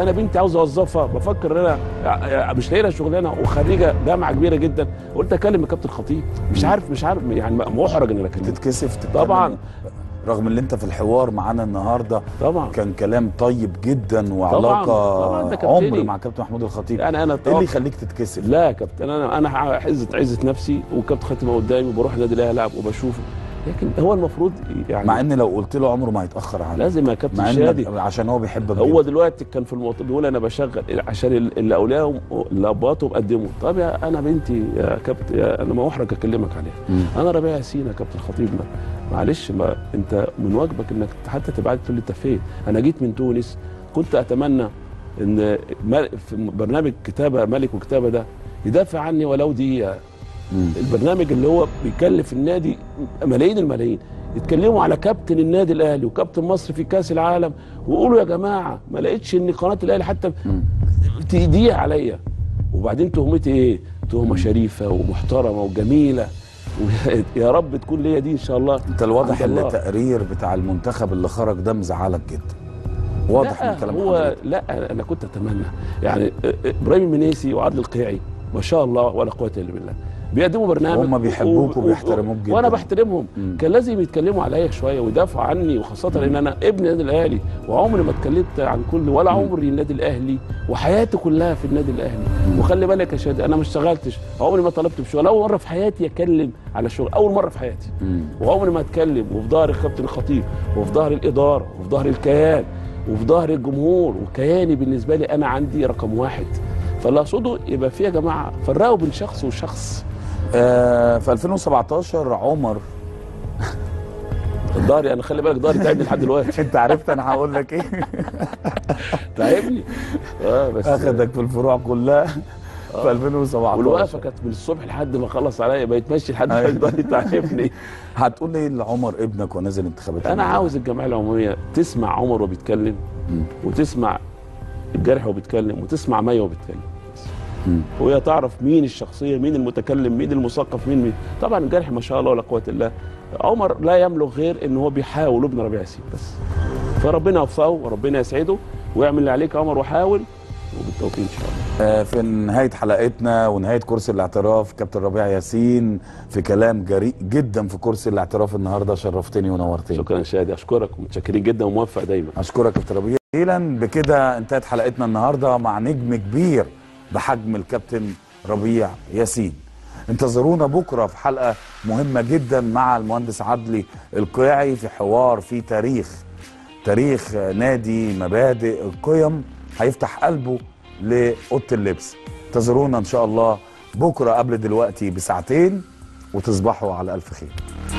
انا بنتي عاوز اوظفها بفكر ان انا مش لاقي لها شغلانه وخريجه جامعه كبيره جدا قلت اكلم الكابتن خطيب مش عارف مش عارف يعني محرج ان انا اكلمه تتكسف تتكلم طبعا رغم ان انت في الحوار معانا النهارده طبعا كان كلام طيب جدا وعلاقه طبعاً ده كابتني. عمر مع كابتن محمود الخطيب يعني انا ايه اللي يخليك تتكسف لا يا كابتن انا انا عزه عزه نفسي وكابتن خطيب قدامي وبروح النادي الاهلي العب وبشوفه لكن هو المفروض يعني مع ان لو قلت له عمره ما هيتاخر عنك لازم يا كابتن مع شادي ان عشان هو بيحبك هو جداً. دلوقتي كان في الموضوع بيقول انا بشغل عشان اللي اولياءهم اللي اباطهم قدموا طب يا انا بنتي يا كابتن يا انا ما احرج اكلمك عليها مم. انا ربيع ياسين يا كابتن خطيب ما معلش ما انت من واجبك انك حتى تبعت تقول لي انت فين انا جيت من تونس كنت اتمنى ان مل- في برنامج كتابه ملك وكتابه ده يدافع عني ولو دقيقه مم. البرنامج اللي هو بيكلف النادي ملايين الملايين يتكلموا على كابتن النادي الاهلي وكابتن مصر في كاس العالم ويقولوا يا جماعه ما لقيتش ان قناه الاهلي حتى مم. تضيع عليا وبعدين تهمتي ايه؟ تهمه شريفه ومحترمه وجميله ويا رب تكون ليا دي ان شاء الله انت الواضح عند ان الله. التقرير بتاع المنتخب اللي خرج ده مزعلك جدا واضح لا من كلام هو حضرتك لا انا كنت اتمنى يعني ابراهيم المنيسي وعادل القيعي ما شاء الله ولا قوه الا بالله بيقدموا برنامج هم بيحبوك و- و- وبيحترموك جدا. وانا بحترمهم مم. كان لازم يتكلموا عليا شويه ويدافعوا عني وخاصه ان انا ابن النادي الاهلي وعمري ما اتكلمت عن كل ولا عمري النادي الاهلي وحياتي كلها في النادي الاهلي وخلي بالك يا شادي انا ما اشتغلتش عمري ما طلبت بشغل اول مره في حياتي اتكلم على شغل اول مره في حياتي مم. وعمري ما اتكلم وفي ظهر الكابتن الخطيب وفي ظهر الاداره وفي ظهر الكيان وفي ظهر الجمهور وكياني بالنسبه لي انا عندي رقم واحد فاللي اقصده يبقى في يا جماعه فرقوا بين شخص وشخص آه في 2017 عمر ظهري انا خلي بالك ظهري تعبني لحد دلوقتي انت عرفت انا هقول لك ايه تعبني اه بس اخدك في الفروع كلها في 2017 والوقفه كانت من الصبح لحد ما خلص عليا بقيت ماشي لحد أيوة. دلوقتي تعبني هتقول ايه لعمر ابنك ونازل انتخابات انا النهاردة؟ عاوز الجمعيه العموميه تسمع عمر وهو بيتكلم مم. وتسمع الجرح وهو بيتكلم وتسمع مي وهو بيتكلم مم. وهي تعرف مين الشخصيه مين المتكلم مين المثقف مين مين طبعا الجرح ما شاء الله ولا قوه الا عمر لا يملك غير ان هو بيحاول ابن ربيع ياسين بس فربنا يوفقه وربنا يسعده ويعمل اللي عليك يا عمر وحاول وبالتوفيق ان شاء الله آه، في نهاية حلقتنا ونهاية كرسي الاعتراف كابتن ربيع ياسين في كلام جريء جدا في كرسي الاعتراف النهارده شرفتني ونورتني شكرا شادي اشكرك ومتشكرين جدا وموفق دايما اشكرك كابتن ربيع جزيلا بكده انتهت حلقتنا النهارده مع نجم كبير بحجم الكابتن ربيع ياسين انتظرونا بكره في حلقه مهمه جدا مع المهندس عدلي القيعي في حوار في تاريخ تاريخ نادي مبادئ القيم هيفتح قلبه لاوضه اللبس انتظرونا ان شاء الله بكره قبل دلوقتي بساعتين وتصبحوا على الف خير